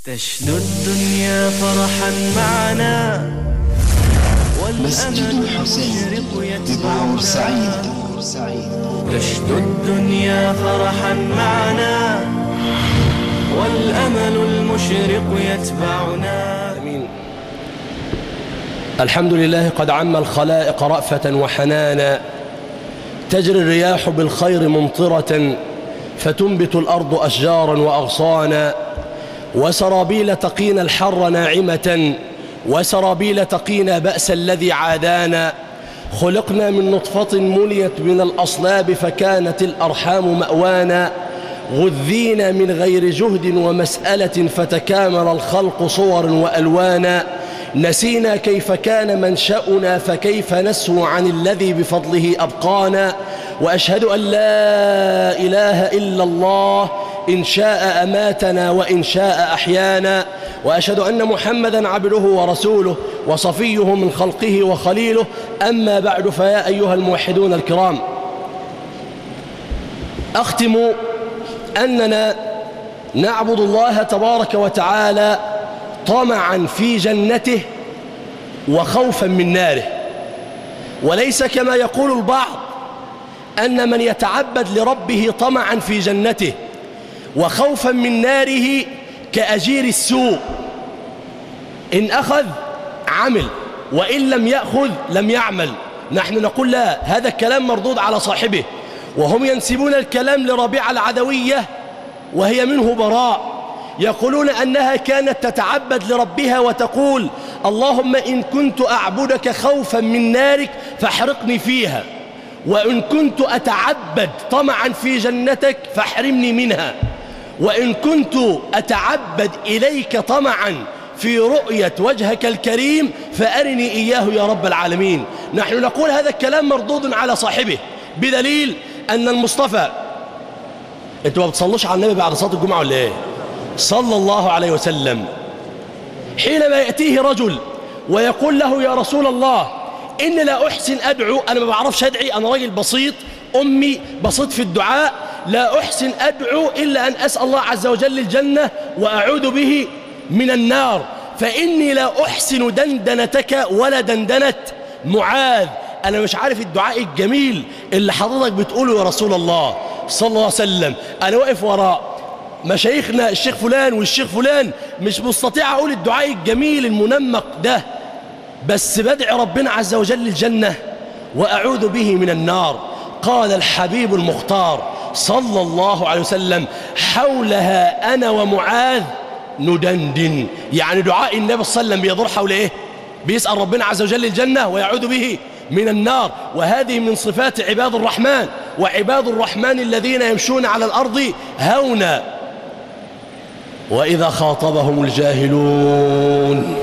تشدو الدنيا فرحا معنا مسجد والأمل الحسين المشرق ببور سعيد يتبعنا تشدو الدنيا فرحا معنا والأمل المشرق يتبعنا آمين الحمد لله قد عم الخلائق رأفة وحنانا تجري الرياح بالخير ممطرة فتنبت الأرض أشجارا وأغصانا وسرابيل تقينا الحر ناعمة وسرابيل تقينا بأس الذي عادانا خلقنا من نطفة مليت من الأصلاب فكانت الأرحام مأوانا غذينا من غير جهد ومسألة فتكامل الخلق صور وألوانا نسينا كيف كان منشأنا فكيف نسهو عن الذي بفضله أبقانا وأشهد أن لا إله إلا الله إن شاء أماتنا وإن شاء أحيانا وأشهد أن محمدا عبده ورسوله وصفيه من خلقه وخليله أما بعد فيا أيها الموحدون الكرام أختم أننا نعبد الله تبارك وتعالى طمعا في جنته وخوفا من ناره وليس كما يقول البعض أن من يتعبد لربه طمعا في جنته وخوفا من ناره كأجير السوء إن أخذ عمل وإن لم يأخذ لم يعمل نحن نقول لا هذا الكلام مردود على صاحبه وهم ينسبون الكلام لربيعة العدوية وهي منه براء يقولون أنها كانت تتعبد لربها وتقول اللهم إن كنت أعبدك خوفا من نارك فاحرقني فيها وإن كنت أتعبد طمعا في جنتك فاحرمني منها وإن كنت أتعبد إليك طمعا في رؤية وجهك الكريم فأرني إياه يا رب العالمين نحن نقول هذا الكلام مردود على صاحبه بدليل أن المصطفى أنتوا ما بتصلوش على النبي بعد صلاة الجمعة ولا إيه صلى الله عليه وسلم حينما يأتيه رجل ويقول له يا رسول الله إني لا أحسن أدعو أنا ما بعرفش أدعي أنا راجل بسيط أمي بسيط في الدعاء لا أحسن أدعو إلا أن أسأل الله عز وجل الجنة وأعوذ به من النار فإني لا أحسن دندنتك ولا دندنة معاذ أنا مش عارف الدعاء الجميل اللي حضرتك بتقوله يا رسول الله صلى الله عليه وسلم أنا واقف وراء مشايخنا الشيخ فلان والشيخ فلان مش مستطيع أقول الدعاء الجميل المنمق ده بس بدعي ربنا عز وجل الجنة وأعوذ به من النار قال الحبيب المختار صلى الله عليه وسلم حولها أنا ومعاذ ندندن يعني دعاء النبي صلى الله عليه وسلم بيدور حول إيه بيسأل ربنا عز وجل الجنة ويعوذ به من النار وهذه من صفات عباد الرحمن وعباد الرحمن الذين يمشون على الأرض هونا وإذا خاطبهم الجاهلون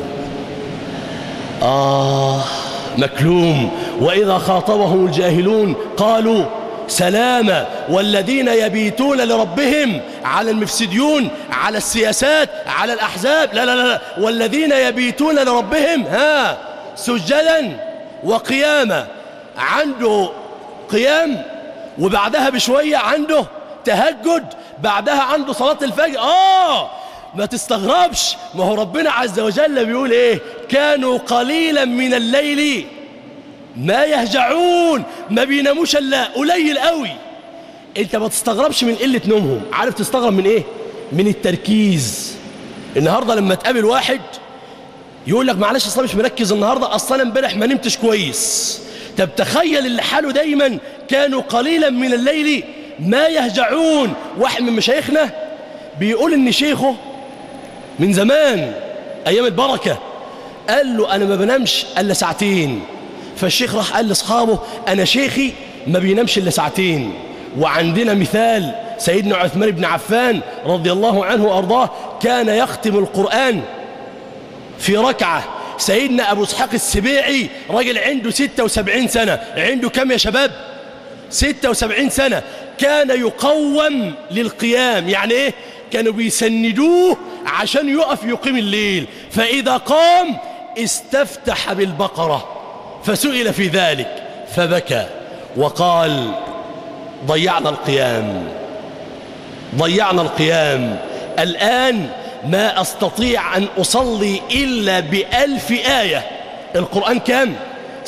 آه مكلوم وإذا خاطبهم الجاهلون قالوا سلاما والذين يبيتون لربهم على المفسديون على السياسات على الأحزاب لا لا لا والذين يبيتون لربهم ها سجدا وقياما عنده قيام وبعدها بشوية عنده تهجد بعدها عنده صلاة الفجر آه ما تستغربش ما هو ربنا عز وجل بيقول ايه كانوا قليلا من الليل ما يهجعون ما بيناموش الا قليل قوي انت ما تستغربش من قلة نومهم عارف تستغرب من ايه من التركيز النهاردة لما تقابل واحد يقول لك معلش اصلا مش مركز النهاردة اصلا امبارح ما نمتش كويس طب تخيل اللي حاله دايما كانوا قليلا من الليل ما يهجعون واحد من مشايخنا بيقول ان شيخه من زمان ايام البركة قال له انا ما بنامش الا ساعتين فالشيخ راح قال لاصحابه انا شيخي ما بينامش الا ساعتين وعندنا مثال سيدنا عثمان بن عفان رضي الله عنه وارضاه كان يختم القرآن في ركعة سيدنا أبو اسحاق السبيعي راجل عنده 76 سنة عنده كم يا شباب 76 سنة كان يقوم للقيام يعني ايه كانوا بيسندوه عشان يقف يقيم الليل فإذا قام استفتح بالبقرة فسئل في ذلك فبكى وقال ضيعنا القيام ضيعنا القيام الآن ما أستطيع أن أصلي إلا بألف آية القرآن كام؟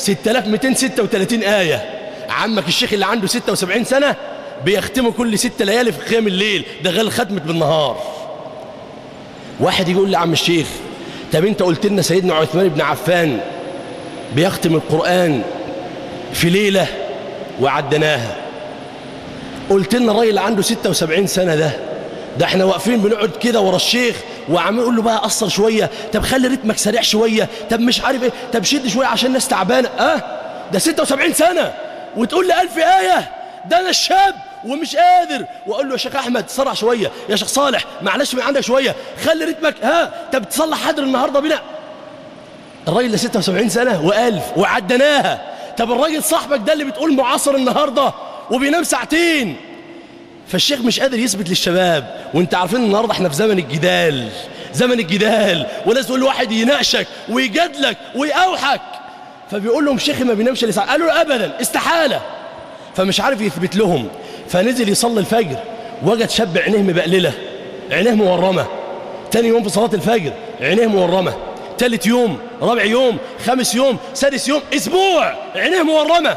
6236 آية عمك الشيخ اللي عنده 76 سنة بيختموا كل ست ليالي في قيام الليل ده غير ختمة بالنهار واحد يقول لي عم الشيخ طب انت قلت لنا سيدنا عثمان بن عفان بيختم القرآن في ليلة وعدناها قلت لنا الراجل اللي عنده 76 سنة ده ده احنا واقفين بنقعد كده ورا الشيخ وعمال يقول له بقى قصر شوية طب خلي رتمك سريع شوية طب مش عارف ايه طب شد شوية عشان الناس تعبانة اه ده 76 سنة وتقول لي ألف آية ده أنا الشاب ومش قادر واقول له يا شيخ احمد سرع شويه يا شيخ صالح معلش من عندك شويه خلي رتمك ها طب تصلح حاضر النهارده بينا الراجل ده 76 سنه والف وعدناها طب الراجل صاحبك ده اللي بتقول معاصر النهارده وبينام ساعتين فالشيخ مش قادر يثبت للشباب وانت عارفين النهارده احنا في زمن الجدال زمن الجدال وناس تقول واحد يناقشك ويجادلك ويقاوحك فبيقول لهم شيخي ما بينامش لساعه قالوا له ابدا استحاله فمش عارف يثبت لهم فنزل يصلي الفجر وجد شاب عينيه مبقلله عينيه مورمه تاني يوم في صلاه الفجر عينيه مورمه تالت يوم رابع يوم خامس يوم سادس يوم اسبوع عينيه مورمه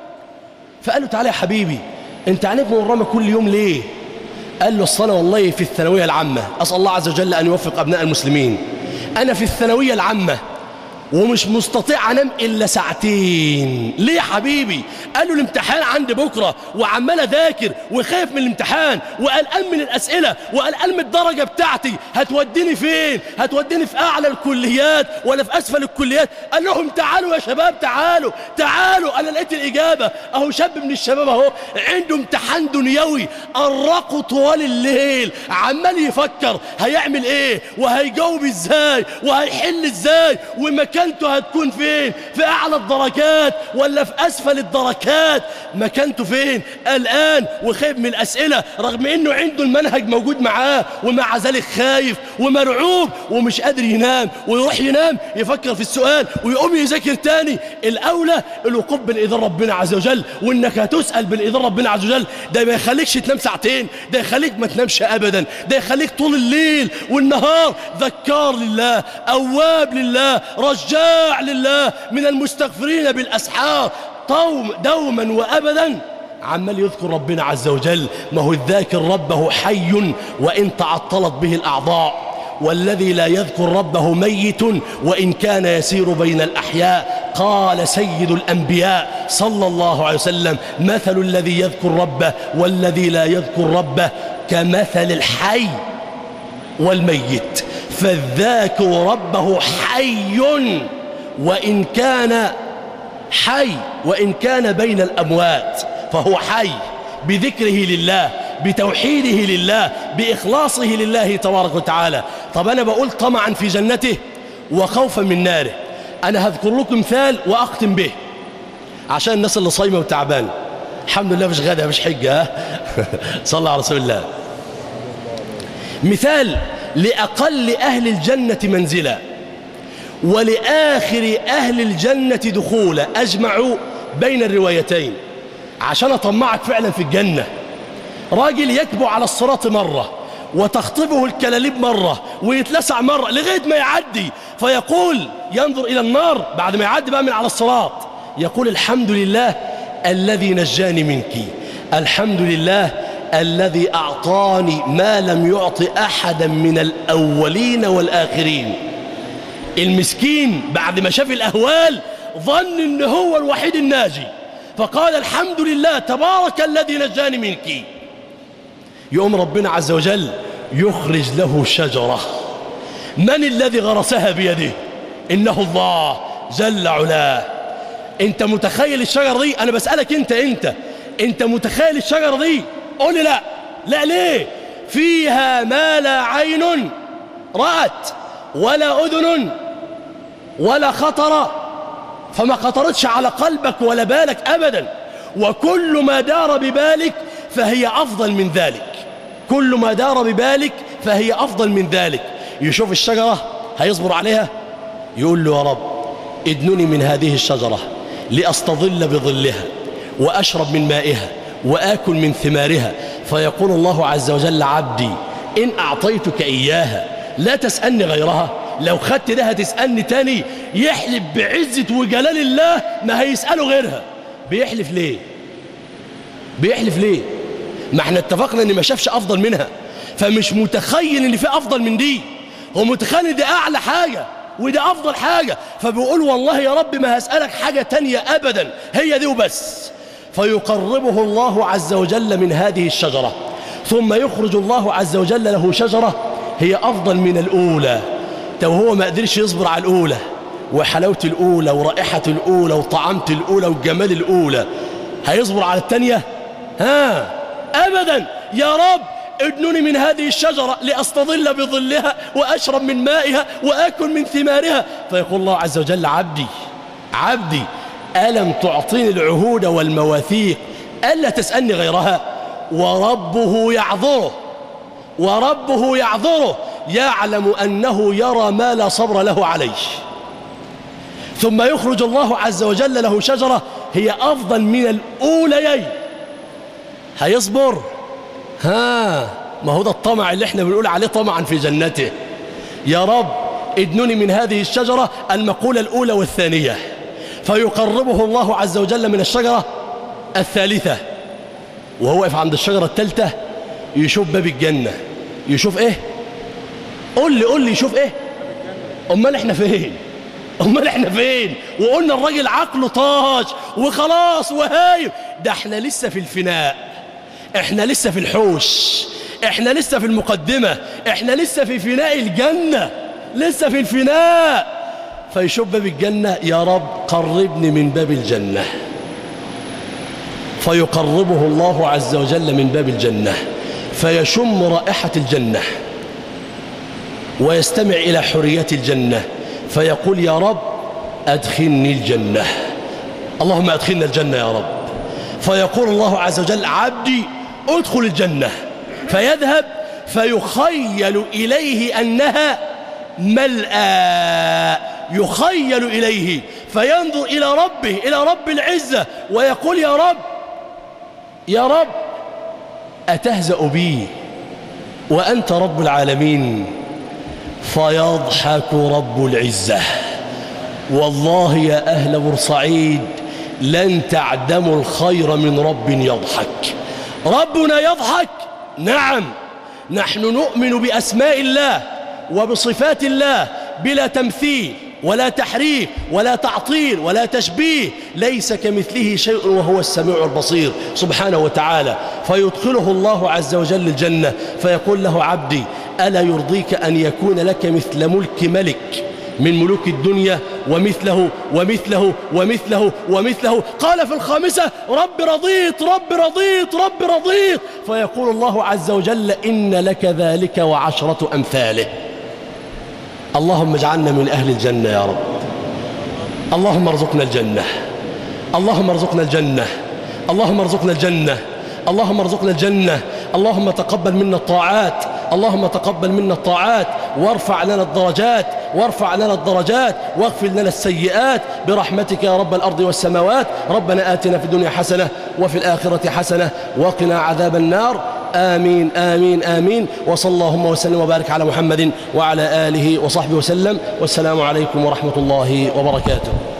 فقال له تعالى يا حبيبي انت عينيك مورمه كل يوم ليه قال له الصلاه والله في الثانويه العامه اسال الله عز وجل ان يوفق ابناء المسلمين انا في الثانويه العامه ومش مستطيع انام الا ساعتين ليه يا حبيبي قال له الامتحان عندي بكره وعمال اذاكر وخايف من الامتحان وقلقان من الاسئله وقلقان من الدرجه بتاعتي هتوديني فين هتوديني في اعلى الكليات ولا في اسفل الكليات قال لهم تعالوا يا شباب تعالوا تعالوا انا لقيت الاجابه اهو شاب من الشباب اهو عنده امتحان دنيوي ارقه طوال الليل عمال يفكر هيعمل ايه وهيجاوب ازاي وهيحل ازاي ومكان مكانته هتكون فين في أعلى الدركات ولا في أسفل الدركات مكانته فين الآن وخايف من الأسئلة رغم أنه عنده المنهج موجود معاه ومع ذلك خايف ومرعوب ومش قادر ينام ويروح ينام يفكر في السؤال ويقوم يذاكر تاني الأولى الوقوف بين إيدين ربنا عز وجل وإنك هتسأل بين إيدين ربنا عز وجل ده ما يخليكش تنام ساعتين ده يخليك ما تنامش أبدا ده يخليك طول الليل والنهار ذكار لله أواب لله رجال رجاع لله من المستغفرين بالأسحار طوم دوما وأبدا عمال يذكر ربنا عز وجل ما هو الذاكر ربه حي وإن تعطلت به الأعضاء والذي لا يذكر ربه ميت وإن كان يسير بين الأحياء قال سيد الأنبياء صلى الله عليه وسلم مثل الذي يذكر ربه والذي لا يذكر ربه كمثل الحي والميت فالذاكر ربه حي وإن كان حي وإن كان بين الأموات فهو حي بذكره لله بتوحيده لله بإخلاصه لله تبارك وتعالى طب أنا بقول طمعا في جنته وخوفا من ناره أنا هذكر لكم مثال وأختم به عشان الناس اللي صايمة وتعبانة الحمد لله مش غدا مش حجة صلى على رسول الله مثال لأقل أهل الجنة منزلا ولآخر أهل الجنة دخولا أجمعوا بين الروايتين عشان أطمعك فعلا في الجنة راجل يكبو على الصراط مرة وتخطبه الكلاليب مرة ويتلسع مرة لغاية ما يعدي فيقول ينظر إلى النار بعد ما يعدي بقى من على الصراط يقول الحمد لله الذي نجاني منك الحمد لله الذي أعطاني ما لم يعط أحدا من الأولين والآخرين المسكين بعد ما شاف الأهوال ظن إن هو الوحيد الناجي فقال الحمد لله تبارك الذي نجاني منك يوم ربنا عز وجل يخرج له شجرة من الذي غرسها بيده إنه الله جل علاه انت متخيل الشجرة دي أنا بسألك انت انت انت متخيل الشجرة دي قول لي لا لا ليه فيها ما لا عين رأت ولا أذن ولا خطر فما خطرتش على قلبك ولا بالك أبدا وكل ما دار ببالك فهي أفضل من ذلك كل ما دار ببالك فهي أفضل من ذلك يشوف الشجرة هيصبر عليها يقول له يا رب ادنني من هذه الشجرة لأستظل بظلها وأشرب من مائها وآكل من ثمارها فيقول الله عز وجل عبدي إن أعطيتك إياها لا تسألني غيرها لو خدت ده هتسألني تاني يحلف بعزة وجلال الله ما هيسأله غيرها بيحلف ليه بيحلف ليه ما احنا اتفقنا ان ما شافش افضل منها فمش متخيل ان في افضل من دي هو متخيل ان دي اعلى حاجة وده افضل حاجة فبيقول والله يا رب ما هسألك حاجة تانية ابدا هي دي وبس فيقربه الله عز وجل من هذه الشجرة ثم يخرج الله عز وجل له شجرة هي افضل من الاولى تو هو ما قدرش يصبر على الاولى وحلاوة الاولى ورائحة الاولى وطعامة الاولى والجمال الاولى هيصبر على التانية ها ابدا يا رب ادنني من هذه الشجرة لأستظل بظلها وأشرب من مائها وأكل من ثمارها فيقول الله عز وجل عبدي عبدي ألم تعطيني العهود والمواثيق ألا تسألني غيرها وربه يعذره وربه يعذره يعلم أنه يرى ما لا صبر له عليه ثم يخرج الله عز وجل له شجرة هي أفضل من الأوليين هيصبر ها ما هو ده الطمع اللي احنا بنقول عليه طمعا في جنته يا رب ادنني من هذه الشجرة المقولة الأولى والثانية فيقربه الله عز وجل من الشجرة الثالثة وهو واقف عند الشجرة الثالثة يشوف باب الجنة يشوف ايه قول لي قول لي يشوف ايه امال احنا فين امال احنا فين وقلنا الراجل عقله طاش وخلاص وهايم ده احنا لسه في الفناء احنا لسه في الحوش احنا لسه في المقدمة احنا لسه في فناء الجنة لسه في الفناء فيشوف باب الجنة يا رب قربني من باب الجنة فيقربه الله عز وجل من باب الجنة فيشم رائحة الجنة ويستمع إلى حرية الجنة فيقول يا رب أدخلني الجنة اللهم أدخلنا الجنة يا رب فيقول الله عز وجل عبدي ادخل الجنة فيذهب فيخيل إليه أنها ملأى يخيل إليه فينظر إلى ربه إلى رب العزة ويقول يا رب يا رب أتهزأ بي وأنت رب العالمين فيضحك رب العزة والله يا أهل بورسعيد لن تعدموا الخير من رب يضحك ربنا يضحك نعم نحن نؤمن بأسماء الله وبصفات الله بلا تمثيل ولا تحريف ولا تعطيل ولا تشبيه ليس كمثله شيء وهو السميع البصير سبحانه وتعالى فيدخله الله عز وجل الجنة فيقول له عبدي ألا يرضيك أن يكون لك مثل ملك ملك من ملوك الدنيا ومثله ومثله ومثله ومثله قال في الخامسة رب رضيت رب رضيت رب رضيت فيقول الله عز وجل إن لك ذلك وعشرة أمثاله اللهم اجعلنا من أهل الجنة يا رب اللهم ارزقنا الجنة اللهم ارزقنا الجنة اللهم ارزقنا الجنة اللهم ارزقنا الجنة اللهم تقبل منا الطاعات اللهم تقبل منا الطاعات وارفع لنا الدرجات وارفع لنا الدرجات واغفر لنا السيئات برحمتك يا رب الأرض والسماوات ربنا آتنا في الدنيا حسنة وفي الآخرة حسنة وقنا عذاب النار آمين آمين آمين وصلى اللهم وسلم وبارك على محمد وعلى آله وصحبه وسلم والسلام عليكم ورحمة الله وبركاته